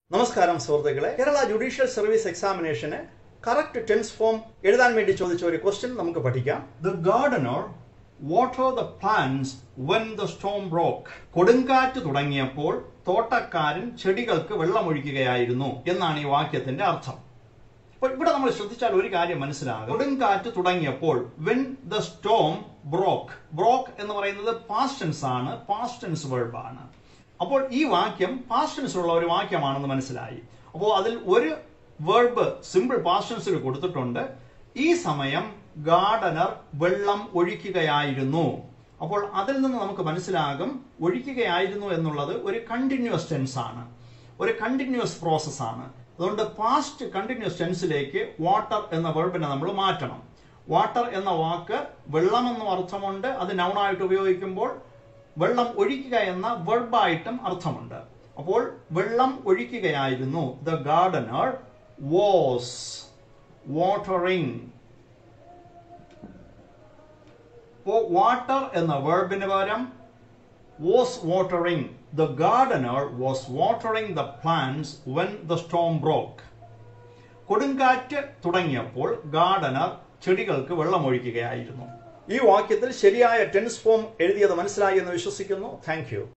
നമസ്കാരം സുഹൃത്തുക്കളെ Kerala judicial service എക്സാമിനേഷന് കറക്റ്റ് ടെൻസ് ഫോം എഴുതാൻ വേണ്ടി ചോദിച്ച ഒരു ക്വസ്റ്റ്യൻ നമുക്ക് പഠിക്കാം the gardener water the plants when the storm broke കൊടുങ്കാറ്റ് തുടങ്ങിയപ്പോൾ തോട്ടക്കാരൻ ചെടികൾക്ക് വെള്ളമൊഴിക്കുകയായിരുന്നു എന്നാണ് ഈ വാക്യത്തിന്റെ അർത്ഥം അപ്പോൾ ഇവിടെ നമ്മൾ ശ്രദ്ധിച്ചാൽ ഒരു കാര്യം മനസ്സിലാകും കൊടുങ്കാറ്റ് തുടങ്ങിയപ്പോൾ when the storm broke broke എന്ന് പറയുന്നത് പാസ്റ്റൻസ് ആണ് പാസ്റ്റൻസ് വേർബ് ആണ് അപ്പോൾ ഈ വാക്യം പാസ്റ്റൻസ് ഉള്ള ഒരു വാക്യമാണെന്ന് മനസ്സിലായി അപ്പോൾ അതിൽ ഒരു വേർബ് സിമ്പിൾ പാസ്റ്റൻസിൽ കൊടുത്തിട്ടുണ്ട് ഈ സമയം ഗാർഡനർ വെള്ളം ഒഴിക്കുകയായിരുന്നു അപ്പോൾ അതിൽ നിന്ന് നമുക്ക് മനസ്സിലാകും ഒഴിക്കുകയായിരുന്നു എന്നുള്ളത് ഒരു കണ്ടിന്യൂസ് ടെൻസ് ആണ് ഒരു കണ്ടിന്യൂസ് പ്രോസസ് ആണ് അതുകൊണ്ട് പാസ്റ്റ് കണ്ടിന്യൂസ് ടെൻസിലേക്ക് വാട്ടർ എന്ന വെർബിനെ നമ്മൾ മാറ്റണം വാട്ടർ എന്ന വാക്ക് വെള്ളം എന്നും അർത്ഥമുണ്ട് അത് നൗണായിട്ട് ഉപയോഗിക്കുമ്പോൾ വെള്ളം ഒഴിക്കുക എന്ന വെർബായിട്ടും അർത്ഥമുണ്ട് അപ്പോൾ വെള്ളം ഒഴിക്കുകയായിരുന്നു ദ ഗാർഡനർ വാസ് വാട്ടറിങ് അപ്പോൾ വാട്ടർ എന്ന വെർബിന് പകരം was watering the gardener was watering the plants when the storm broke കൊടുങ്കാറ്റ് തുടങ്ങിയപ്പോൾ ഗാർഡനർ ചെടികൾക്ക് വെള്ളമൊഴിക്കുകയായിരുന്നു ഈ വാക്യത്തിൽ ശരിയായ ടെൻസ് ഫോം എഴുതിയത് മനസ്സിലായി എന്ന് വിശ്വസിക്കുന്നു താങ്ക്